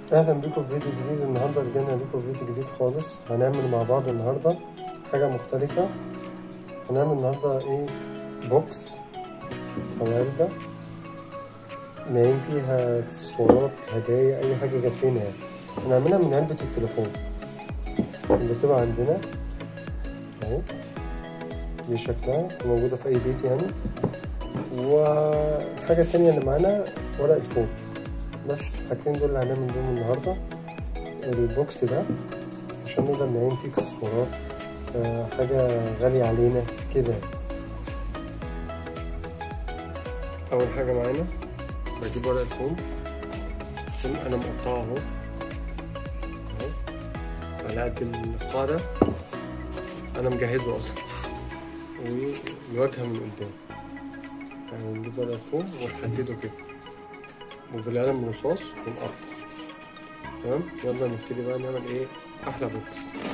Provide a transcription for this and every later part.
اهلا بيكم في فيديو جديد النهارده رجعنا لكم في فيديو جديد خالص هنعمل مع بعض النهارده حاجه مختلفه هنعمل النهارده ايه بوكس او علبه نايم فيها اكسسوارات هدايا اي حاجه جات لنا يعني هنعملها من علبه التليفون اللي بتبقى عندنا اهي دي شكلها موجوده في اي بيت يعني والحاجه التانية اللي معانا ورق الفوم بس الحاجتين دول اللي هنعمل بيهم النهارده البوكس ده عشان نقدر نعين فيه اكسسوارات آه حاجة غالية علينا كده أول حاجة معانا بجيب ورق الفوم الفوم أنا مقطعه أهو أهو على قد القاعدة أنا مجهزه أصلا والواجهة من قدام يعني نجيب ورق الفوم ونحدده كده وبالقلم الرصاص ونقطع تمام يلا نبتدي بقى نعمل ايه احلى بوكس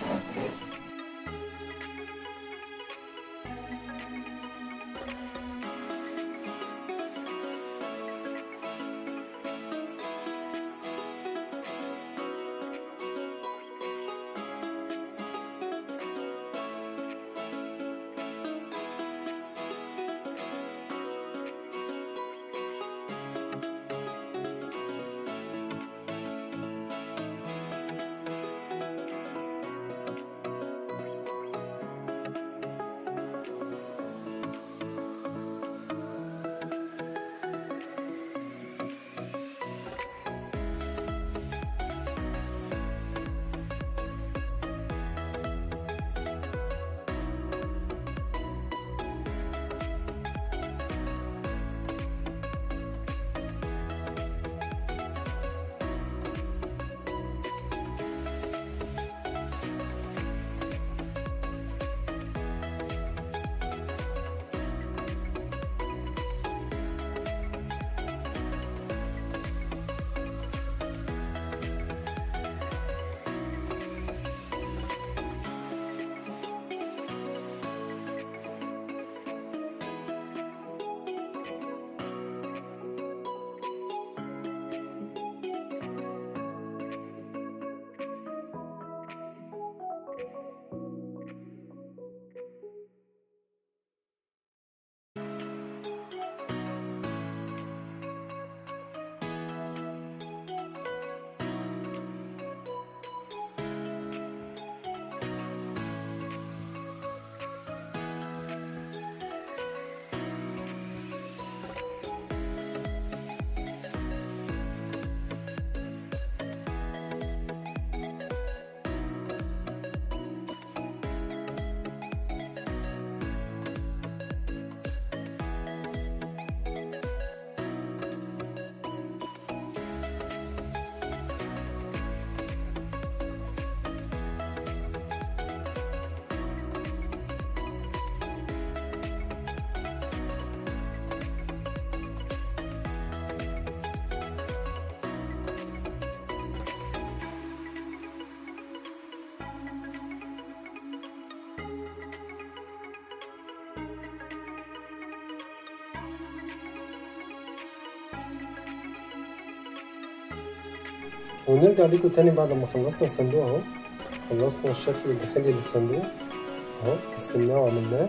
ونرجع لكم تاني بعد ما خلصنا الصندوق اهو خلصنا الشكل الداخلي للصندوق اهو قسمناه وعملناه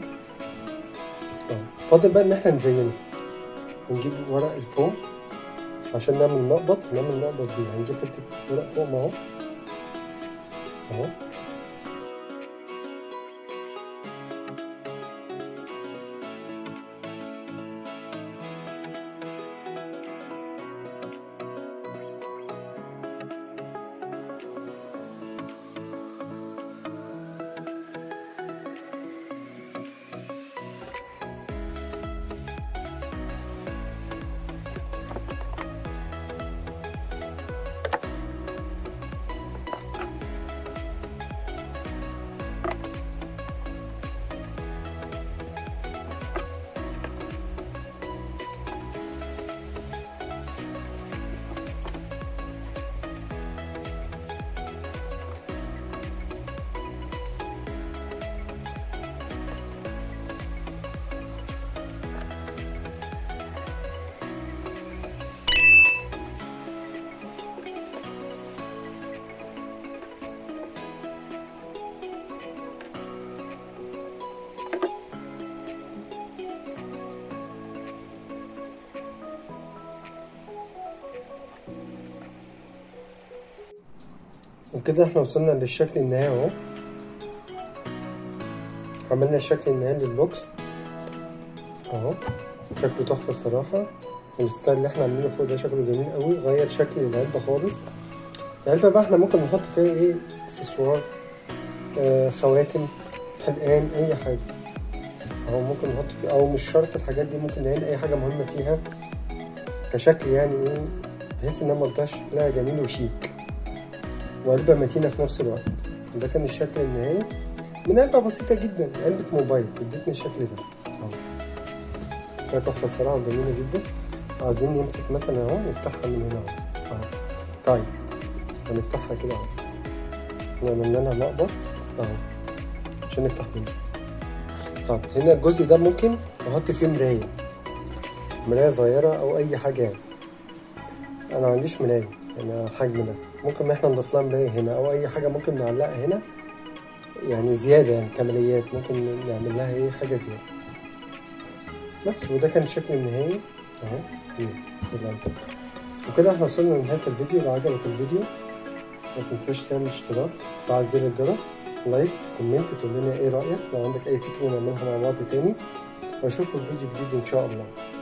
اهو فاضل بقى ان احنا نزينه ونجيب ورق الفوم عشان نعمل مقبض هنعمل مقبض بيه هنجيب حتة ورق فوم اهو اهو وكده احنا وصلنا للشكل النهائي اهو عملنا الشكل النهائي للبوكس اهو شكله تحفة الصراحة والستايل اللي احنا عاملينه فوق ده شكله جميل قوي غير شكل العلبة خالص العلبة بقى احنا ممكن نحط فيها ايه اكسسوار آه خواتم حلقان اي حاجة اهو ممكن نحط فيه او مش شرط الحاجات دي ممكن نعين اي حاجة مهمة فيها كشكل يعني ايه بحيث انها منطقة شكلها جميل وشيك وعلبة متينة في نفس الوقت ده كان الشكل النهائي من علبة بسيطة جدا علبة موبايل ادتني الشكل ده اهو كانت تحفة الصراحة وجميلة جدا عايزين نمسك مثلا اهو نفتحها من هنا اهو اهو طيب هنفتحها كده اهو نعمل لها مقبض اهو عشان نفتح منه طب هنا الجزء ده ممكن احط فيه مراية مراية صغيرة او اي حاجة يعني انا ما عنديش مراية يعني الحجم ده ممكن احنا نضيف لها مراية هنا او اي حاجة ممكن نعلقها هنا يعني زيادة يعني كماليات ممكن نعمل لها ايه حاجة زيادة بس وده كان الشكل النهائي اهو بالعلبة وكده احنا وصلنا لنهاية الفيديو لو عجبك الفيديو ما تنساش تعمل اشتراك وفعل زر الجرس لايك كومنت تقول لنا ايه رأيك لو عندك اي فكرة نعملها مع بعض تاني واشوفكم في فيديو جديد ان شاء الله